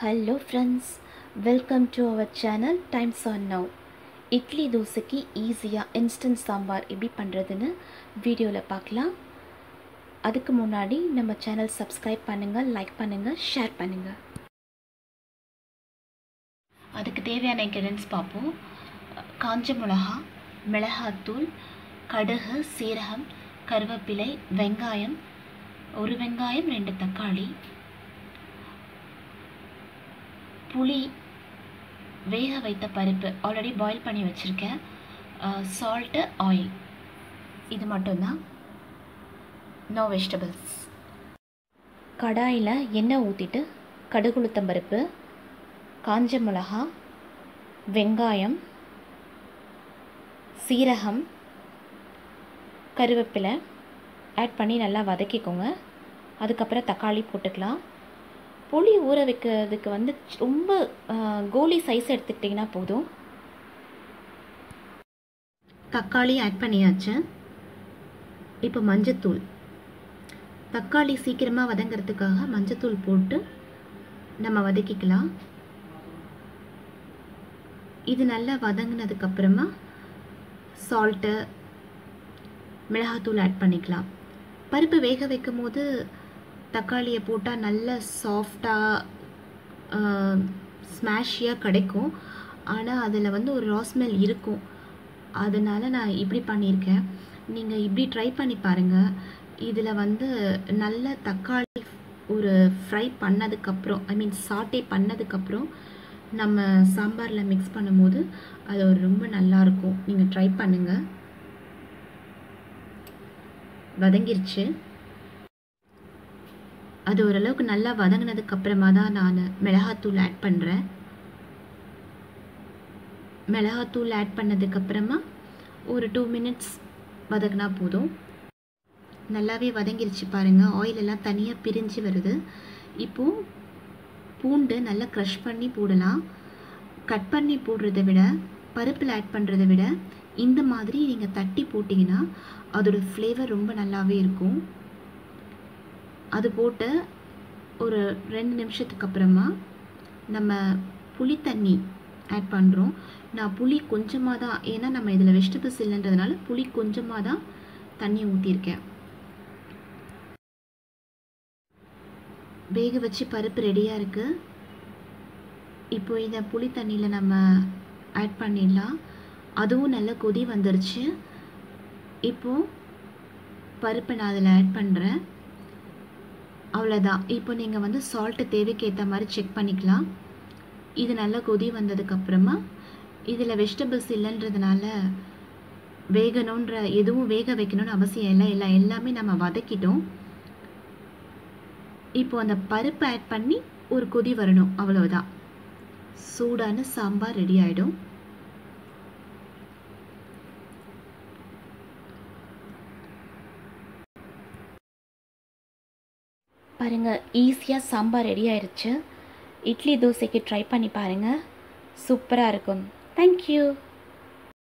hello friends welcome to our channel times on now idli தோசைக்கு ஈஸியாக instant sambar எப்படி பண்ணுறதுன்னு வீடியோவில் பார்க்கலாம் அதுக்கு முன்னாடி நம்ம சேனல் சப்ஸ்கிரைப் பண்ணுங்கள் லைக் பண்ணுங்கள் ஷேர் பண்ணுங்கள் அதுக்கு தேவையான இன்க்ரீடியன்ஸ் பார்ப்போம் காஞ்ச மிளகா மிளகாத்தூள் கடுகு சீரகம் கருவேப்பிலை வெங்காயம் ஒரு வெங்காயம் ரெண்டு தக்காளி புளி வேக வைத்த பருப்பு ஆல்ரெடி பாயில் பண்ணி வச்சுருக்கேன் சால்ட்டு ஆயில் இது மட்டும்தான் நோ வெஜிடபிள்ஸ் கடாயில் எண்ணெய் ஊற்றிட்டு கடுகுளுத்தம் பருப்பு காஞ்ச மிளகா வெங்காயம் சீரகம் கருவேப்பிலை ஆட் பண்ணி நல்லா வதக்கிக்கோங்க அதுக்கப்புறம் தக்காளி போட்டுக்கலாம் புளி ஊற வைக்கிறதுக்கு வந்து ரொம்ப கோலி சைஸ் எடுத்துக்கிட்டிங்கன்னா போதும் தக்காளி ஆட் பண்ணியாச்சு இப்போ மஞ்சத்தூள் தக்காளி சீக்கிரமாக வதங்கிறதுக்காக மஞ்சத்தூள் போட்டு நம்ம வதக்கிக்கலாம் இது நல்லா வதங்கினதுக்கப்புறமா சால்ட்டு மிளகாத்தூள் ஆட் பண்ணிக்கலாம் பருப்பு வேக வைக்கும் போது தக்காளியை போட்டால் நல்ல சாஃப்டாக ஸ்மாஷியாக கிடைக்கும் ஆனால் அதில் வந்து ஒரு ராஸ்மெல் இருக்கும் அதனால் நான் இப்படி பண்ணியிருக்கேன் நீங்கள் இப்படி ட்ரை பண்ணி பாருங்கள் இதில் வந்து நல்ல தக்காளி ஒரு ஃப்ரை பண்ணதுக்கப்புறம் ஐ மீன் சாட்டே பண்ணதுக்கப்புறம் நம்ம சாம்பாரில் மிக்ஸ் பண்ணும்போது அது ஒரு ரொம்ப நல்லாயிருக்கும் நீங்கள் ட்ரை பண்ணுங்கள் வதங்கிருச்சு அது ஓரளவுக்கு நல்லா வதங்கினதுக்கு அப்புறமா தான் நான் மிளகாத்தூள் ஆட் பண்ணுறேன் மிளகாத்தூள் ஆட் பண்ணதுக்கப்புறமா ஒரு டூ மினிட்ஸ் வதங்கினா போதும் நல்லாவே வதங்கிருச்சு பாருங்கள் ஆயில் எல்லாம் தனியாக பிரிஞ்சு வருது இப்போது பூண்டு நல்லா க்ரஷ் பண்ணி போடலாம் கட் பண்ணி போடுறத விட பருப்பில் ஆட் பண்ணுறத விட இந்த மாதிரி நீங்கள் தட்டி போட்டிங்கன்னா அதோட ஃப்ளேவர் ரொம்ப நல்லாவே இருக்கும் அது போட்டு ஒரு ரெண்டு நிமிஷத்துக்கு அப்புறமா நம்ம புளி தண்ணி ஆட் பண்ணுறோம் நான் புளி கொஞ்சமாக தான் ஏன்னா நம்ம இதில் வெஜிடபிள்ஸ் இல்லைன்றதுனால புளி கொஞ்சமாக தான் தண்ணி ஊற்றிருக்கேன் வேக வச்சு பருப்பு ரெடியாக இருக்குது இப்போ இதை புளி தண்ணியில் நம்ம ஆட் பண்ணிடலாம் அதுவும் நல்ல கொதி வந்துருச்சு இப்போது பருப்பை நான் அதில் ஆட் பண்ணுறேன் அவ்வளோதான் இப்போ நீங்கள் வந்து சால்ட்டு தேவைக்கு ஏற்ற மாதிரி செக் பண்ணிக்கலாம் இது நல்லா கொதி வந்ததுக்கப்புறமா இதில் வெஜிடபிள்ஸ் இல்லைன்றதுனால வேகணுன்ற எதுவும் வேக வைக்கணும்னு அவசியம் இல்லை எல்லாம் எல்லாமே நம்ம வதக்கிட்டோம் இப்போ அந்த பருப்பு ஆட் பண்ணி ஒரு கொதி வரணும் அவ்வளவுதான் சூடான சாம்பார் ரெடி ஆகிடும் பாருங்கள் ஈஸியாக சாம்பார் ரெடி ஆயிடுச்சு இட்லி தோசைக்கு ட்ரை பண்ணி பாருங்கள் சூப்பராக இருக்கும் தேங்க்யூ